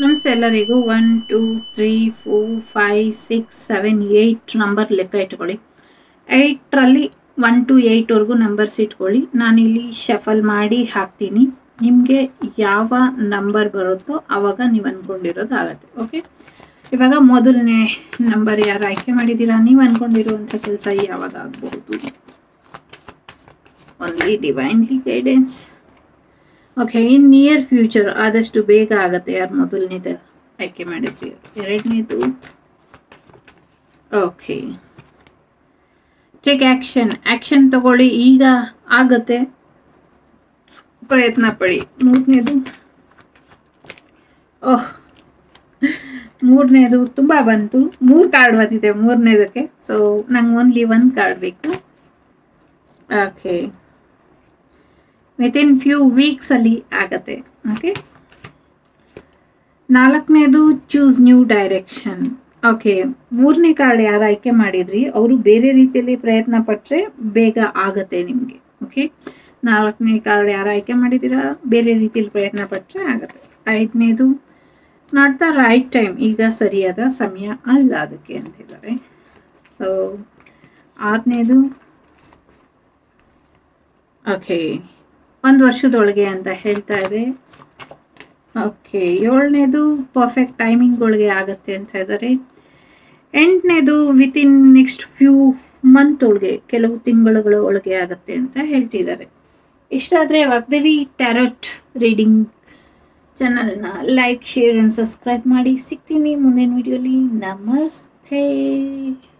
ನಮಸ್ತೆ ಎಲ್ಲರಿಗೂ one two three four five six seven eight number ಲೆಕ್ಕ ಇಟ್ಕೊಳ್ಳಿ ಏಯ್ಟ್ರಲ್ಲಿ ಒನ್ ಟು ಏಯ್ಟ್ವರೆಗೂ ನಂಬರ್ಸ್ ಇಟ್ಕೊಳ್ಳಿ ನಾನಿಲ್ಲಿ ಶಫಲ್ ಮಾಡಿ ಹಾಕ್ತೀನಿ ನಿಮಗೆ ಯಾವ ನಂಬರ್ ಬರುತ್ತೋ ಆವಾಗ ನೀವು ಅಂದ್ಕೊಂಡಿರೋದು ಆಗುತ್ತೆ ಓಕೆ ಇವಾಗ ಮೊದಲನೇ ನಂಬರ್ ಯಾರು ಆಯ್ಕೆ ಮಾಡಿದ್ದೀರಾ ನೀವು ಅಂದ್ಕೊಂಡಿರುವಂಥ ಕೆಲಸ ಯಾವಾಗ ಆಗಬಹುದು only divinely guidance okay in near future ಆದಷ್ಟು ಬೇಗ ಆಗತ್ತೆ ಯಾರು ಮೊದಲನೇದು ಆಯ್ಕೆ ಮಾಡಿದ್ರಿ ಎರಡನೇದು ಓಕೆ ಟೇಕ್ ಆ್ಯಕ್ಷನ್ ಆ್ಯಕ್ಷನ್ ತಗೊಳ್ಳಿ ಈಗ ಆಗತ್ತೆ ಪ್ರಯತ್ನ ಪಡಿ ಮೂರನೇದು ಓಹ್ ಮೂರನೇದು ತುಂಬ ಬಂತು ಮೂರು ಕಾರ್ಡ್ ಬಂದಿದೆ ಮೂರನೇದಕ್ಕೆ ಸೊ ನಂಗೆ ಓನ್ಲಿ ಒಂದು ಕಾರ್ಡ್ ಬೇಕು ಓಕೆ ವಿತಿನ್ ಫ್ಯೂ ವೀಕ್ಸಲ್ಲಿ ಆಗತ್ತೆ ಓಕೆ ನಾಲ್ಕನೇದು ಚೂಸ್ ನ್ಯೂ ಡೈರೆಕ್ಷನ್ ಓಕೆ ಮೂರನೇ ಕಾರ್ಡ್ ಯಾರು ಆಯ್ಕೆ ಮಾಡಿದ್ರಿ ಅವರು ಬೇರೆ ರೀತಿಯಲ್ಲಿ ಪ್ರಯತ್ನ ಪಟ್ಟರೆ ಬೇಗ ಆಗತ್ತೆ ನಿಮಗೆ ಓಕೆ ನಾಲ್ಕನೇ ಕಾರ್ಡ್ ಯಾರು ಆಯ್ಕೆ ಮಾಡಿದ್ದೀರಾ ಬೇರೆ ರೀತಿಯಲ್ಲಿ ಪ್ರಯತ್ನ ಪಟ್ಟರೆ ಆಗತ್ತೆ ಐದನೇದು ನಾಟ್ ದ ರೈಟ್ ಟೈಮ್ ಈಗ ಸರಿಯಾದ ಸಮಯ ಅಲ್ಲ ಅದಕ್ಕೆ ಅಂತಿದ್ದಾರೆ ಸೊ ಆರನೇದು ಓಕೆ ಒಂದು ವರ್ಷದೊಳಗೆ ಅಂತ ಹೇಳ್ತಾ ಇದೆ ಓಕೆ ಏಳನೇದು ಪರ್ಫೆಕ್ಟ್ ಟೈಮಿಂಗ್ಗಳಿಗೆ ಆಗುತ್ತೆ ಅಂತ ಇದ್ದಾರೆ ಎಂಟನೇದು ವಿತಿನ್ ನೆಕ್ಸ್ಟ್ ಫ್ಯೂ ಮಂತ್ ಒಳಗೆ ಕೆಲವು ತಿಂಗಳುಗಳ ಒಳಗೆ ಆಗುತ್ತೆ ಅಂತ ಹೇಳ್ತಿದ್ದಾರೆ ಇಷ್ಟಾದರೆ ವಾಗ್ದೇವಿ ಟ್ಯಾರೋಟ್ ರೀಡಿಂಗ್ ಚಾನಲ್ನ ಲೈಕ್ ಶೇರ್ ಆ್ಯಂಡ್ ಸಬ್ಸ್ಕ್ರೈಬ್ ಮಾಡಿ ಸಿಗ್ತೀನಿ ಮುಂದಿನ ವಿಡಿಯೋಲಿ ನಮಸ್ತೆ